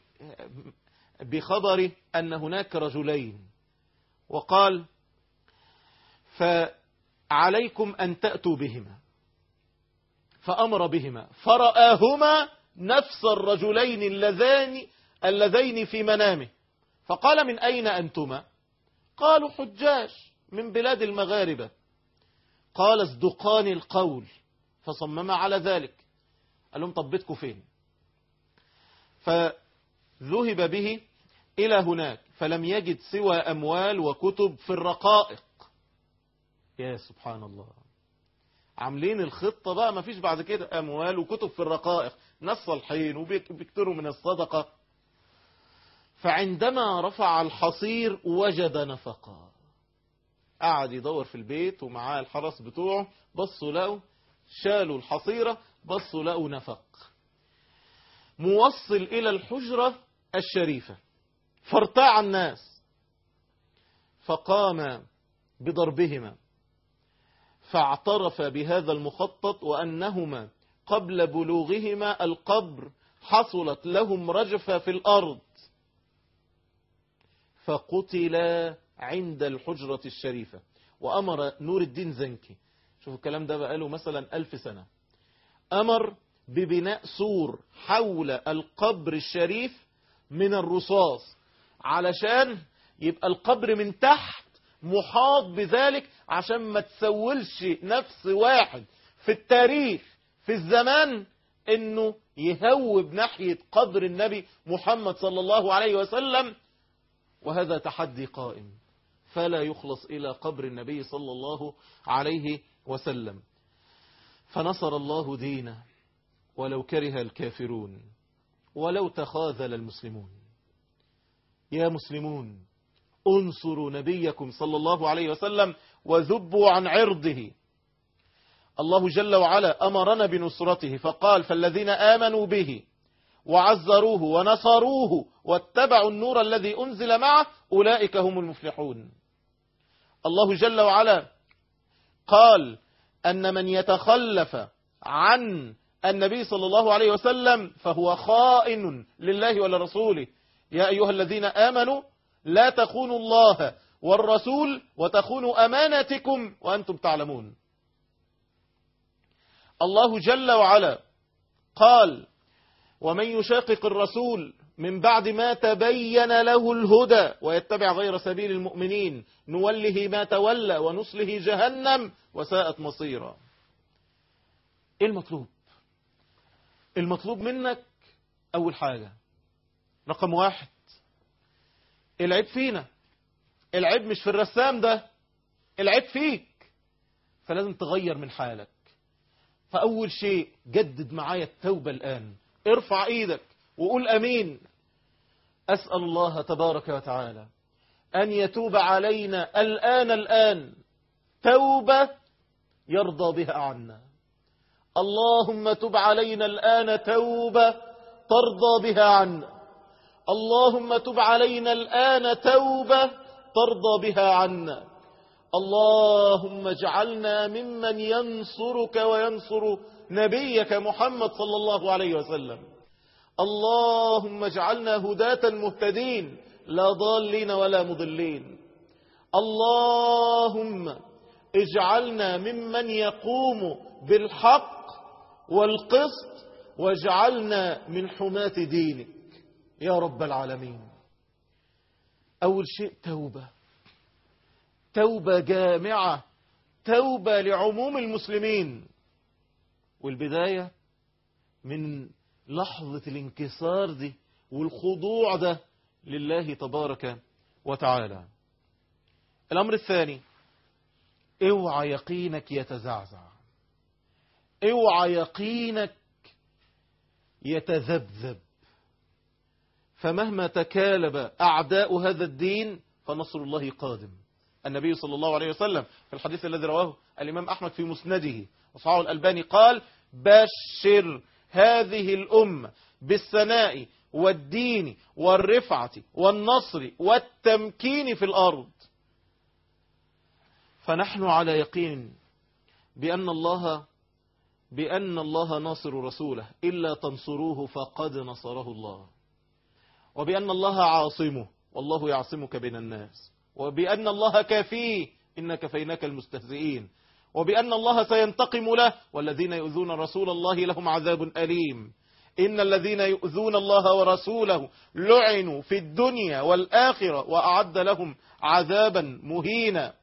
بخبر أن هناك رجلين وقال فعليكم أن تأتوا بهما فأمر بهما فرآهما نفس الرجلين اللذان اللذين في منامه فقال من أين أنتما قالوا حجاج من بلاد المغاربة قال اصدقاني القول فصمم على ذلك قال لهم طب بيتكم فين فذهب به إلى هناك فلم يجد سوى أموال وكتب في الرقائق يا سبحان الله عاملين الخطة بقى ما فيش بعد كده أموال وكتب في الرقائق ناس صالحين وبيكتروا من الصدقة فعندما رفع الحصير وجد نفقا قعد يدور في البيت ومعاه الحرس بتوعه بصوا لقوا شالوا الحصيرة بصوا لقوا نفق موصل إلى الحجرة الشريفة فارتاع الناس فقام بضربهما فاعترف بهذا المخطط وأنهما قبل بلوغهما القبر حصلت لهم رجفة في الأرض فقتلا عند الحجرة الشريفة وأمر نور الدين زنكي شوفوا الكلام ده بقاله مثلا ألف سنة أمر ببناء سور حول القبر الشريف من الرصاص علشان يبقى القبر من تحت محاط بذلك عشان ما تسولش نفس واحد في التاريخ في الزمان انه يهوب ناحية قبر النبي محمد صلى الله عليه وسلم وهذا تحدي قائم فلا يخلص إلى قبر النبي صلى الله عليه وسلم فنصر الله دينه ولو كره الكافرون ولو تخاذل المسلمون يا مسلمون انصروا نبيكم صلى الله عليه وسلم وذبوا عن عرضه الله جل وعلا أمرنا بنصرته فقال فالذين آمنوا به وعزروه ونصروه واتبعوا النور الذي أنزل معه أولئك هم المفلحون الله جل وعلا قال أن من يتخلف عن النبي صلى الله عليه وسلم فهو خائن لله ولرسوله يا أيها الذين آمنوا لا تخونوا الله والرسول وتخونوا أمانتكم وأنتم تعلمون الله جل وعلا قال ومن يشاقق الرسول من بعد ما تبين له الهدى ويتبع غير سبيل المؤمنين نوله ما تولى ونصله جهنم وساءت مصيرا ايه المطلوب المطلوب منك اول حاجة رقم واحد العيب فينا العيب مش في الرسام ده العيب فيك فلازم تغير من حالك فأول شيء جدد معايا التوبة الآن ارفع ايدك وقول أمين أسأل الله تبارك وتعالى أن يتوب علينا الآن الآن توبة يرضى بها عنا اللهم تب علينا الآن توبة ترضى بها عنا اللهم تب علينا الآن توبة ترضى بها عنا اللهم اجعلنا ممن ينصرك وينصر نبيك محمد صلى الله عليه وسلم اللهم اجعلنا هداة مهتدين لا ضالين ولا مضلين اللهم اجعلنا ممن يقوم بالحق والقسط واجعلنا من حماة دينك يا رب العالمين أول شيء توبة توبة جامعة توبة لعموم المسلمين والبداية من لحظة الانكسار دي والخضوع ده لله تبارك وتعالى الأمر الثاني اوعى يقينك يتزعزع اوعى يقينك يتذبذب فمهما تكالب أعداء هذا الدين فنصر الله قادم النبي صلى الله عليه وسلم في الحديث الذي رواه الإمام أحمد في مسنده وصححه الألباني قال بشر هذه الأمة بالثناء والدين والرفعة والنصر والتمكين في الأرض فنحن على يقين بأن الله بأن الله ناصر رسوله إلا تنصروه فقد نصره الله وبأن الله عاصمه والله يعصمك بين الناس وبأن الله كافيه إن كفيناك المستهزئين وبأن الله سينتقم له والذين يؤذون رسول الله لهم عذاب أليم إن الذين يؤذون الله ورسوله لعنوا في الدنيا والآخرة وأعد لهم عذابا مهينا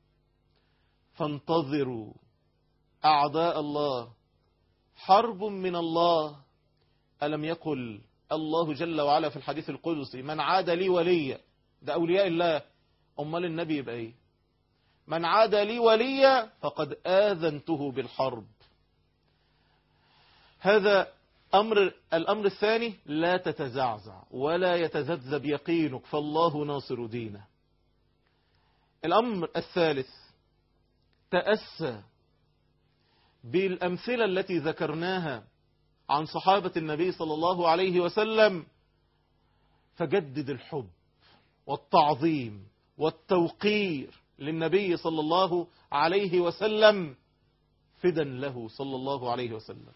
فانتظروا أعداء الله حرب من الله ألم يقل الله جل وعلا في الحديث القدسي من عاد لي وليا ده أولياء الله أمال النبي يبقى إيه من عاد لي وليا فقد آذنته بالحرب هذا أمر الأمر الثاني لا تتزعزع ولا يتذبذب يقينك فالله ناصر دينه الأمر الثالث تأسى بالأمثلة التي ذكرناها عن صحابة النبي صلى الله عليه وسلم فجدد الحب والتعظيم والتوقير للنبي صلى الله عليه وسلم فدا له صلى الله عليه وسلم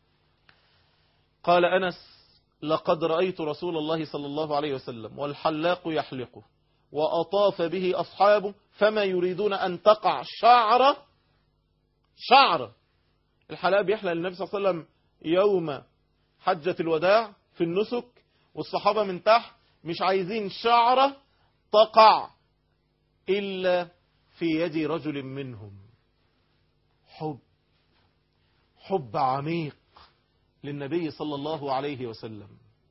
قال أنس لقد رأيت رسول الله صلى الله عليه وسلم والحلاق يحلقه وأطاف به أصحابه فما يريدون أن تقع شعرة شعرة الحلاق بيحلق للنبي صلى الله عليه وسلم يوم حجة الوداع في النسك والصحابة من تحت مش عايزين شعرة تقع إلا في يد رجل منهم حب حب عميق للنبي صلى الله عليه وسلم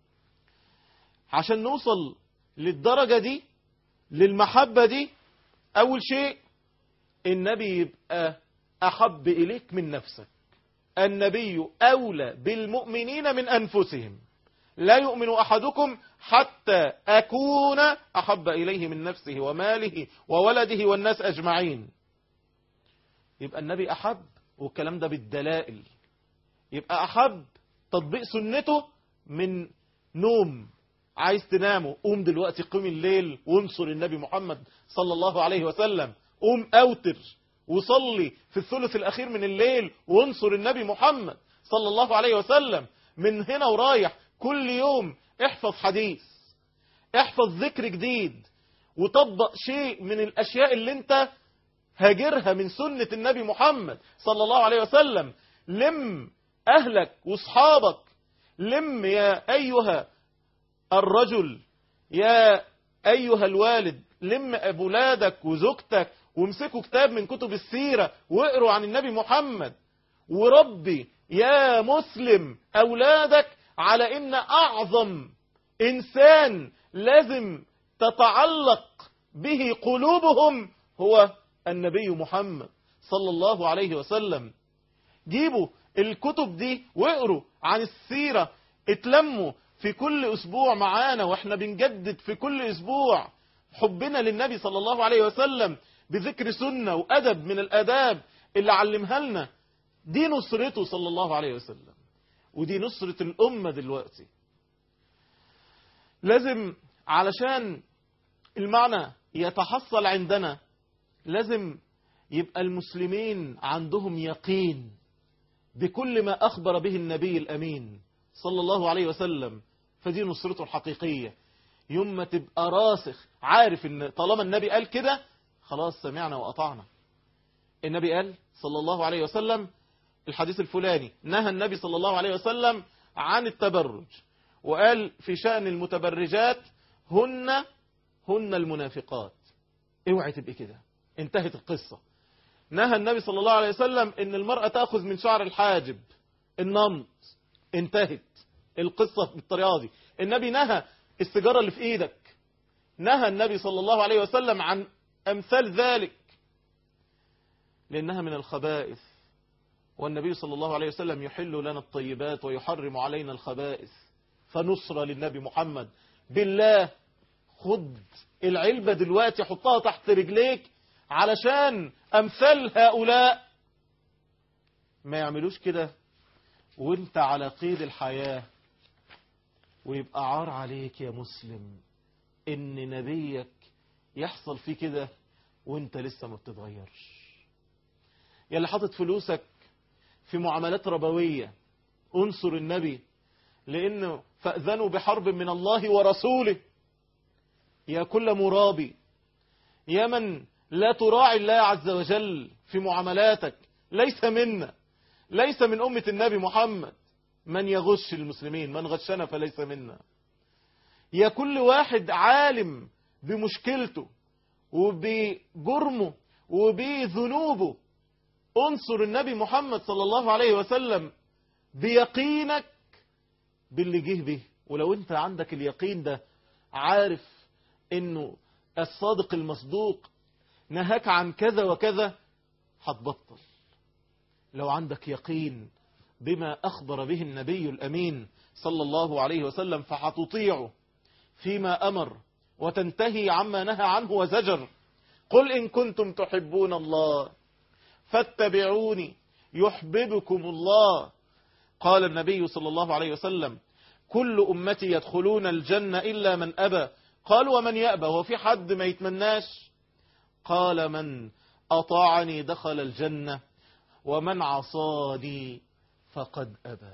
عشان نوصل للدرجة دي للمحبة دي أول شيء النبي يبقى أحب إليك من نفسك النبي أولى بالمؤمنين من أنفسهم لا يؤمن أحدكم حتى أكون أحب إليه من نفسه وماله وولده والناس أجمعين يبقى النبي أحب والكلام ده بالدلائل يبقى أحب تطبيق سنته من نوم عايز تنامه قوم دلوقتي قوم الليل وانصر النبي محمد صلى الله عليه وسلم قوم أوتر وصلي في الثلث الأخير من الليل وانصر النبي محمد صلى الله عليه وسلم من هنا ورايح كل يوم احفظ حديث احفظ ذكر جديد وطبق شيء من الأشياء اللي انت هاجرها من سنة النبي محمد صلى الله عليه وسلم لم أهلك واصحابك لم يا أيها الرجل يا أيها الوالد لم أولادك وزوجتك وامسكوا كتاب من كتب السيرة واقروا عن النبي محمد وربي يا مسلم أولادك على إن أعظم إنسان لازم تتعلق به قلوبهم هو النبي محمد صلى الله عليه وسلم جيبوا الكتب دي واقروا عن السيرة اتلموا في كل أسبوع معانا واحنا بنجدد في كل أسبوع حبنا للنبي صلى الله عليه وسلم بذكر سنة وأدب من الأداب اللي علمها لنا دي نصرته صلى الله عليه وسلم ودي نصرة الأمة دلوقتي لازم علشان المعنى يتحصل عندنا لازم يبقى المسلمين عندهم يقين بكل ما أخبر به النبي الأمين صلى الله عليه وسلم فدي نصرته الحقيقية يوم ما تبقى راسخ عارف ان طالما النبي قال كده خلاص سمعنا وأطعنا النبي قال صلى الله عليه وسلم الحديث الفلاني نهى النبي صلى الله عليه وسلم عن التبرج وقال في شأن المتبرجات هن هن المنافقات اوعي تبقى كده انتهت القصة نهى النبي صلى الله عليه وسلم ان المرأة تأخذ من شعر الحاجب النمط انتهت القصة بالطريقة دي النبي نهى السيجارة اللي في ايدك نهى النبي صلى الله عليه وسلم عن امثال ذلك لانها من الخبائث والنبي صلى الله عليه وسلم يحل لنا الطيبات ويحرم علينا الخبائث فنصرة للنبي محمد بالله خد العلبة دلوقتي حطها تحت رجليك علشان أمثال هؤلاء ما يعملوش كده وانت على قيد الحياة ويبقى عار عليك يا مسلم ان نبيك يحصل فيه كده وانت لسه ما بتتغيرش يا اللي حاطط فلوسك في معاملات ربوية انصر النبي لانه فأذنوا بحرب من الله ورسوله يا كل مرابي يا من لا تراعي الله عز وجل في معاملاتك ليس منا ليس من أمة النبي محمد من يغش المسلمين من غشنا فليس منا يا كل واحد عالم بمشكلته وبجرمه وبذنوبه انصر النبي محمد صلى الله عليه وسلم بيقينك باللي جه به ولو انت عندك اليقين ده عارف انه الصادق المصدوق نهاك عن كذا وكذا هتبطل لو عندك يقين بما أخبر به النبي الأمين صلى الله عليه وسلم فهتطيعه فيما أمر وتنتهي عما نهى عنه وزجر قل إن كنتم تحبون الله فاتبعوني يحببكم الله قال النبي صلى الله عليه وسلم كل أمتي يدخلون الجنة إلا من أبى قال ومن يأبى هو في حد ما يتمناش قال من أطاعني دخل الجنة ومن عصاني فقد أبى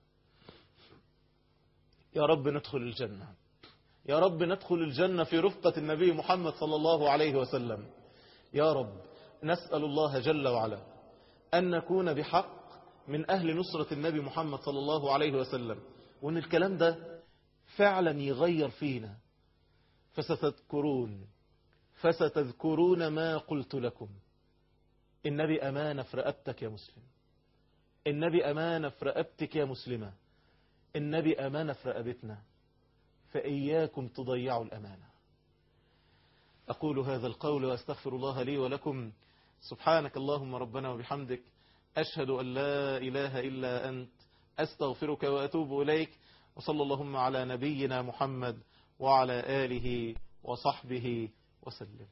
يا رب ندخل الجنة يا رب ندخل الجنة في رفقة النبي محمد صلى الله عليه وسلم يا رب نسأل الله جل وعلا أن نكون بحق من أهل نصرة النبي محمد صلى الله عليه وسلم وأن الكلام ده فعلا يغير فينا فستذكرون فستذكرون ما قلت لكم النبي أمانة في رقبتك يا مسلم النبي أمانة في رقبتك يا مسلمة النبي أمانة في رقبتنا فإياكم تضيعوا الأمانة أقول هذا القول وأستغفر الله لي ولكم سبحانك اللهم ربنا وبحمدك أشهد أن لا إله إلا أنت أستغفرك وأتوب إليك وصلى اللهم على نبينا محمد وعلى آله وصحبه وسلم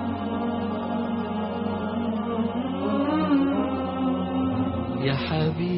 يا حبيبي